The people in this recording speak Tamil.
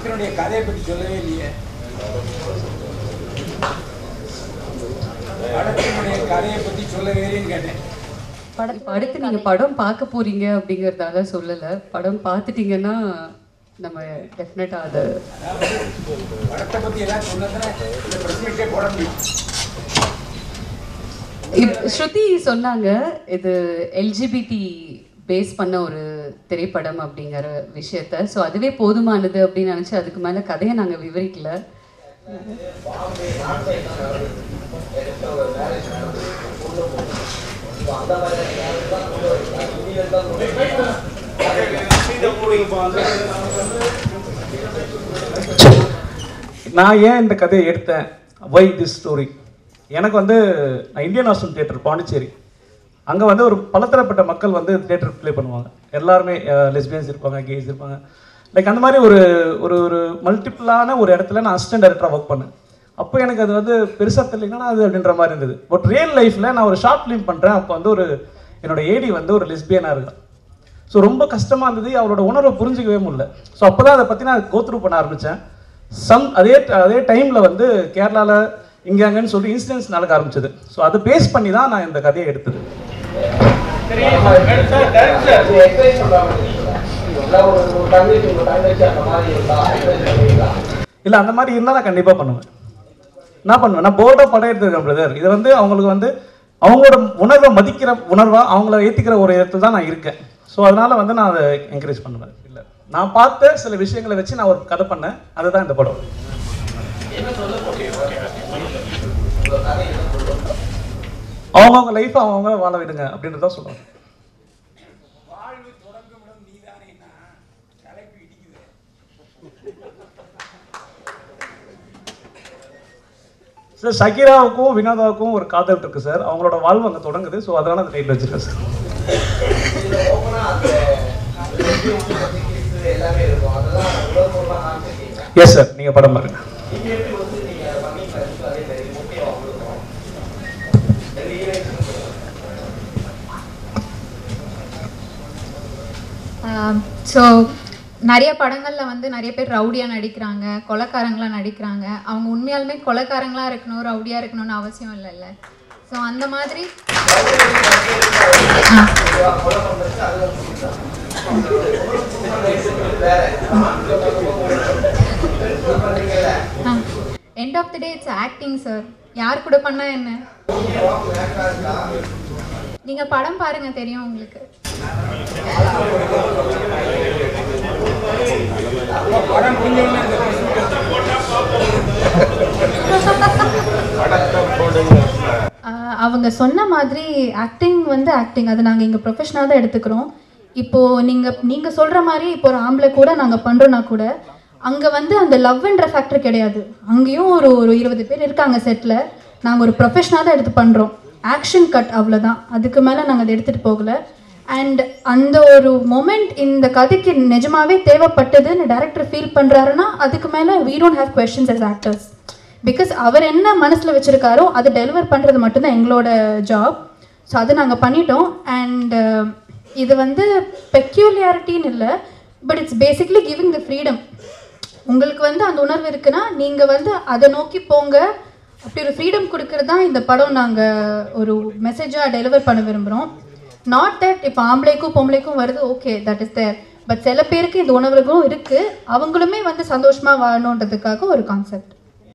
என்னுடைய கதையை பற்றி சொல்லவே இல்லையே படத்தினுடைய கதையை பற்றி சொல்லவே இல்லைன்னு கேட்டேன் படம் இப்ப அடுத்து நீங்க படம் பார்க்க போறீங்க அப்படிங்கறதால சொல்லல படம் பார்த்துட்டீங்கன்னா நம்ம டெஃபினட்டா அதை படத்தை பற்றி எல்லாம் சொன்னதுன்னா இந்த பிரஸ் மீட்டே போட முடியும் இப் ஸ்ருதி சொன்னாங்க இது எல்ஜிபிடி பேஸ் பண்ண ஒரு திரைப்படம் அப்படிங்கிற விஷயத்த ஸோ அதுவே போதுமானது அப்படின்னு நினச்சி அதுக்கு மேலே கதையை நாங்கள் விவரிக்கல நான் ஏன் இந்த கதையை எடுத்தேன் வை திஸ் ஸ்டோரி எனக்கு வந்து நான் இந்தியன் ஆஸ்டம் தியேட்டர் பாண்டிச்சேரி அங்கே வந்து ஒரு பலதரப்பட்ட மக்கள் வந்து தியேட்டர் ப்ளே பண்ணுவாங்க எல்லாருமே லெஸ்பியன்ஸ் இருப்பாங்க கேஸ் இருப்பாங்க லைக் அந்த மாதிரி ஒரு ஒரு ஒரு மல்டிப்புளான ஒரு இடத்துல நான் அசிஸ்டன்ட் டைரக்டராக ஒர்க் பண்ணேன் அப்போ எனக்கு அது வந்து பெருசாக தெரியலன்னா அது அப்படின்ற மாதிரி இருந்தது பட் ரியல் லைஃப்பில் நான் ஒரு ஷார்ட் ஃபிலிம் பண்ணுறேன் அப்போ வந்து ஒரு என்னோட ஏடி வந்து ஒரு லெஸ்பியனாக இருக்கா ஸோ ரொம்ப கஷ்டமாக இருந்தது அவரோட உணர்வை புரிஞ்சிக்கவே முடியல ஸோ அப்போ தான் அதை பற்றி நான் கோத்ரூ பண்ண ஆரம்பித்தேன் சம் அதே அதே டைமில் வந்து கேரளாவில் இங்கே அங்கன்னு சொல்லி இன்சிடென்ட்ஸ் நடக்க ஆரம்பிச்சது ஸோ அதை பேஸ் பண்ணி தான் நான் இந்த கதையை எடுத்தது இல்லை அந்த மாதிரி இருந்தால் நான் கண்டிப்பாக பண்ணுவேன் நான் பண்ணுவேன் நான் போர்டாக படம் எடுத்துருக்கேன் பிரதர் இது வந்து அவங்களுக்கு வந்து அவங்களோட உணர்வை மதிக்கிற உணர்வாக அவங்கள ஏற்றிக்கிற ஒரு இடத்துல தான் நான் இருக்கேன் ஸோ அதனால் வந்து நான் அதை என்கரேஜ் பண்ணுவேன் இல்லை நான் பார்த்த சில விஷயங்களை வச்சு நான் ஒரு கதை பண்ணேன் அதுதான் இந்த படம் அவங்கவுங்க லைஃப் அவங்கவுங்க வாழ விடுங்க அப்படின்றத சொல்லுவாங்க வாழ்வு தொடங்கும் இடம் நீதானேன்னா தலைப்பு இடிக்குது சார் ஷக்கீராவுக்கும் வினோதாவுக்கும் ஒரு காதல் இருக்கு சார் அவங்களோட வாழ்வு அங்கே தொடங்குது ஸோ அதனால அந்த டைட்டில் வச்சிருக்கேன் சார் எஸ் சார் நீங்கள் படம் பாருங்க ஸோ நிறைய படங்களில் வந்து நிறைய பேர் ரவுடியாக நடிக்கிறாங்க கொலைக்காரங்களா நடிக்கிறாங்க அவங்க உண்மையாலுமே கொலைக்காரங்களா இருக்கணும் ரவுடியாக இருக்கணும்னு அவசியம் இல்லைல்ல ஸோ அந்த மாதிரி end of the day it's acting sir யார் கூட பண்ணா என்ன நீங்கள் படம் பாருங்க தெரியும் உங்களுக்கு படம் புரிஞ்சவொடனே இந்த press meet ஆஹ் அவங்க சொன்ன மாதிரி ஆக்டிங் வந்து ஆக்டிங் அது நாங்கள் இங்கே ப்ரொஃபஷனாக தான் எடுத்துக்கிறோம் இப்போது நீங்கள் நீங்கள் சொல்கிற மாதிரி இப்போ ஒரு ஆம்பளை கூட நாங்கள் பண்ணுறோன்னா கூட அங்கே வந்து அந்த லவ்ன்ற ஃபேக்டர் கிடையாது அங்கேயும் ஒரு ஒரு இருபது பேர் இருக்காங்க செட்டில் நாங்கள் ஒரு ப்ரொஃபஷனாக தான் எடுத்து பண்ணுறோம் ஆக்ஷன் கட் அவ்வளோதான் அதுக்கு மேலே நாங்கள் அதை எடுத்துகிட்டு போகல அண்ட் அந்த ஒரு மொமெண்ட் இந்த கதைக்கு நிஜமாவே தேவைப்பட்டதுன்னு டேரக்டர் ஃபீல் பண்ணுறாருன்னா அதுக்கு மேலே we don't have questions as actors because அவர் என்ன மனசில் வச்சுருக்காரோ அதை டெலிவர் பண்ணுறது மட்டும்தான் எங்களோட ஜாப் ஸோ அதை நாங்கள் பண்ணிட்டோம் அண்ட் இது வந்து பெக்யூலியாரிட்டின்னு இல்லை but it's basically giving the freedom உங்களுக்கு வந்து அந்த உணர்வு இருக்குன்னா நீங்கள் வந்து அதை நோக்கி போங்க அப்படி ஒரு ஃப்ரீடம் கொடுக்கறது தான் இந்த படம் நாங்கள் ஒரு மெசேஜாக டெலிவர் பண்ண விரும்புகிறோம் நாட் தட் இப்போ ஆம்பளைக்கும் பொம்பளைக்கும் வருது okay that is there but சில பேருக்கு இந்த உணர்வுகளும் இருக்குது அவங்களுமே வந்து சந்தோஷமாக வாழணுன்றதுக்காக ஒரு கான்செப்ட்